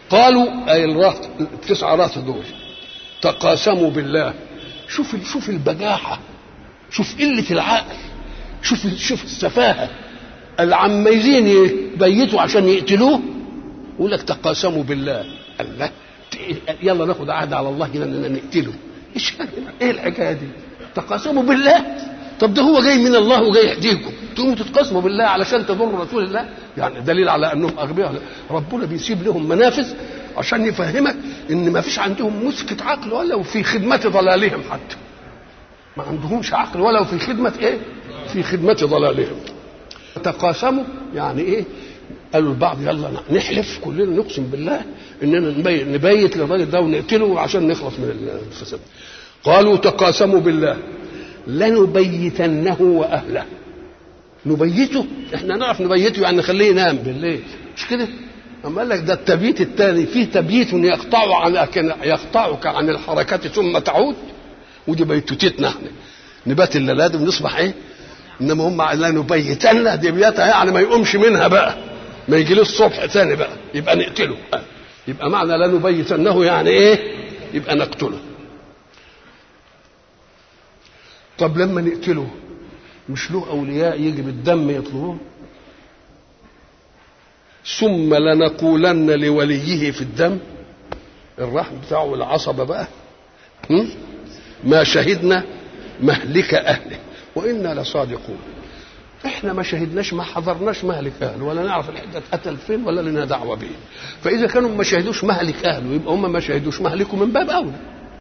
قالوا اي الرهط التسعه رهط دول تقاسموا بالله شوف شوف البجاحه شوف قله العقل شوف شوف السفاهه العميزين يبيتوا عشان يقتلوه يقول لك تقاسموا بالله الله يلا ناخد عهد على الله كده اننا نقتله ايش ايه الحكايه دي تقاسموا بالله طب ده هو جاي من الله وجاي يهديكم تقوموا تتقاسموا بالله علشان تضروا رسول الله يعني دليل على انهم اغبياء ربنا بيسيب لهم منافذ عشان يفهمك ان ما فيش عندهم مسكة عقل ولا في خدمة ضلالهم حتى ما عندهمش عقل ولا في خدمة ايه في خدمة ضلالهم تقاسموا يعني ايه قالوا البعض يلا نحلف كلنا نقسم بالله اننا نبيت, نبيت للراجل ده ونقتله عشان نخلص من الفساد قالوا تقاسموا بالله لنبيتنه واهله نبيته احنا نعرف نبيته يعني نخليه ينام بالليل مش كده اما قال لك ده التبييت الثاني فيه تبييت يقطع عن يقطعك عن الحركات ثم تعود ودي بيتوتتنا احنا نبات الليلات ونصبح ايه انما هم لا نبيتن دي بياتها يعني ما يقومش منها بقى ما يجي الصبح ثاني بقى يبقى نقتله يبقى معنى لا نبيتنه يعني ايه يبقى نقتله طب لما نقتله مش له اولياء يجي بالدم يطلبوه ثم لنقولن لوليه في الدم الرحم بتاعه العصبه بقى ما شهدنا مهلك اهله وانا لصادقون احنا ما شهدناش ما حضرناش مهلك اهله ولا نعرف الحته اتقتل فين ولا لنا دعوه به فاذا كانوا ما شهدوش مهلك اهله يبقى هم ما شهدوش مهلكه من باب اولى